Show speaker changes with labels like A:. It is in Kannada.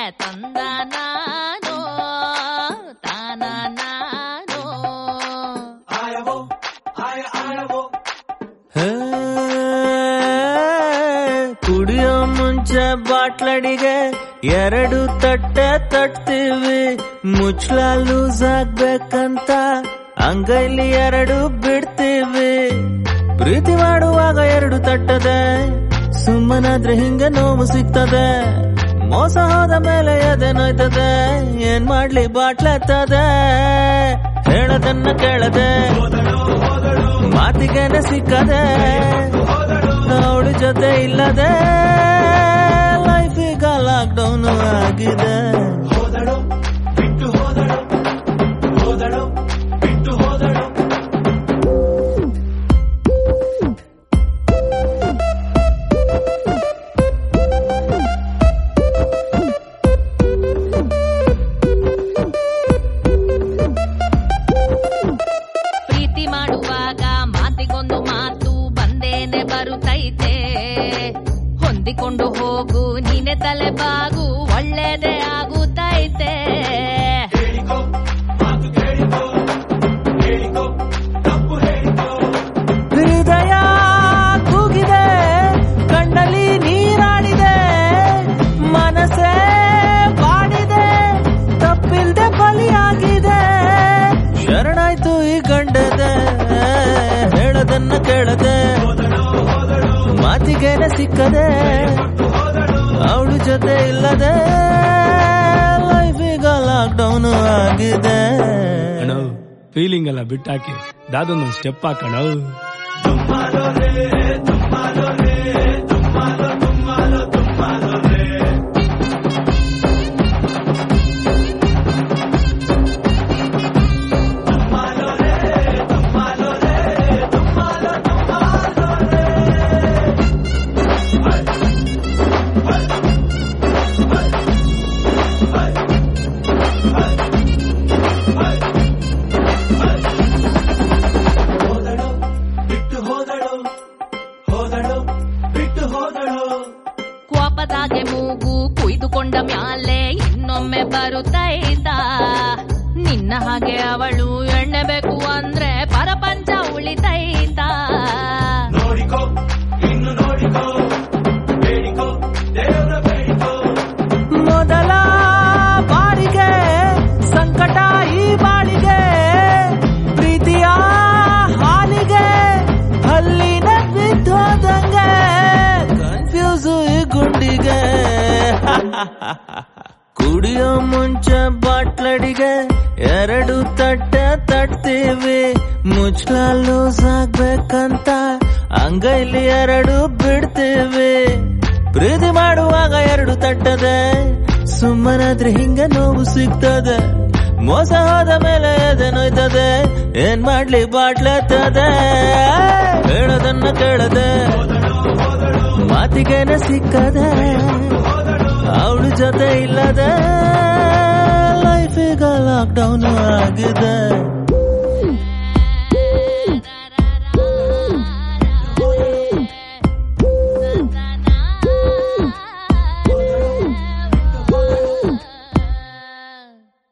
A: ತಂದ ನಾನು ತಾನ ನಾನು
B: ಹೇ, ಕುಡಿಯೋ ಮುಂಚೆ ಬಾಟ್ಲಡಿಗೆ ಎರಡು ತಟ್ಟೆ ತಟ್ತೀವಿ ಮುಚ್ಚಳ ಲೂಸ್ ಆಗ್ಬೇಕಂತ ಅಂಗೈಲಿ ಎರಡು ಬಿಡ್ತೀವಿ ಪ್ರೀತಿ ಮಾಡುವಾಗ ಎರಡು ತಟ್ಟದೆ ಸುಮ್ಮನಾದ್ರೆ ಹಿಂಗೆ ನೋವು ಸಿಗ್ತದೆ ಮೋಸ ಹೋದ ಮೇಲೆ ಎದೆ ನೋಯ್ತದೆ ಏನ್ ಮಾಡ್ಲಿ ಬಾಟ್ಲತ್ತದೆ ಹೇಳದನ್ನ ಕೇಳದೆ ಮಾತಿಗೆನೆ ಸಿಕ್ಕದೆ ಅವಳು ಜೊತೆ ಇಲ್ಲದೆ ಲೈಫ್ ಈಗ ಲಾಕ್ ಡೌನ್ ಆಗಿದೆ
A: ಪ್ರೀತಿ ಮಾಡುವಾಗ ಮಾತಿಗೊಂದು ಮಾತು ಬಂದೇನೆ ಬರುತ್ತೈತೆ ಹೊಂದಿಕೊಂಡು ಹೋಗು ನೀನೆ ತಲೆ ಬಾಗು ಒಳ್ಳೇದೇ ಆಗುತ್ತೈತೆ
B: ಹೃದಯ ಕೂಗಿದೆ ಕಣ್ಣಲ್ಲಿ ನೀರಾಡಿದೆ ಮನಸ್ಸೇ ಬಾಡಿದೆ ತಪ್ಪಿಲ್ದೆ ಬಲಿಯಾಗಿದೆ ಶರಣಾಯ್ತು ಈ ಗಂಡದೆ ಹೇಳದನ್ನ ಕೇಳದೆ ಮಾತಿಗೇನೆ ಸಿಕ್ಕದೆ ಅವಳು ಜೊತೆ ಇಲ್ಲದೆ ಲೈಫ್ ಈಗ ಲಾಕ್ ಡೌನ್ ಆಗಿದೆ
C: ಅಣ್ಣ ಫೀಲಿಂಗ್ ಎಲ್ಲ ಬಿಟ್ಟಾಕಿ ದಾದೊಂದೊಂದು ಸ್ಟೆಪ್ ಹಾಕಣ
A: ಕೋಪದಾಗೆ ಮೂಗು ಕುಯ್ದುಕೊಂಡ ಮ್ಯಾಲೆ ಇನ್ನೊಮ್ಮೆ ಬರುತ್ತೈತ ನಿನ್ನ ಹಾಗೆ ಅವಳು ಎಣ್ಣೆ ಬೇಕು ಅಂದ್ರೆ ಪರಪಂಚ ಉಳಿತೈತ
B: ಮೊದಲ ಬಾರಿಗೆ ಸಂಕಟ ಈ ಬಾಳಿಗೆ ಪ್ರೀತಿಯ ಹಾಲಿಗೆ ಹಲ್ಲಿನ ಬಿದ್ದೋದಂಗೆ ಕನ್ಫ್ಯೂಸ್ ಈ ಗುಂಡಿಗೆ ಕುಡಿಯೋ ಮುಂಚೆ ಬಾಟ್ಲಡಿಗೆ ಎರಡು ತಟ್ಟೆ ತಟ್ತೀವಿ ಮುಚ್ಚಳ ಲೂಸ್ ಆಗ್ಬೇಕಂತ ಅಂಗೈಲಿ ಎರಡು ಬಿಡ್ತೀವಿ ಪ್ರೀತಿ ಮಾಡುವಾಗ ಎರಡು ತಟ್ಟದೆ ಸುಮ್ಮನಾದ್ರೆ ಹಿಂಗ ನೋವು ಸಿಗ್ತದೆ ಮೋಸ ಹೋದ ಮೇಲೆ ಎದೆ ನೋಯ್ತದೆ ಏನ್ ಮಾಡ್ಲಿ ಬಾಟ್ಲತ್ತದೆ ಹೇಳೋದನ್ನ ಕೇಳದೆ ಮಾತಿಗೇನೆ ಸಿಕ್ಕದೆ ಅವಳು ಜೊತೆ ಇಲ್ಲದೆ ಲೈಫ್ ಈಗ ಲಾಕ್ ಡೌನ್ ಆಗಿದೆ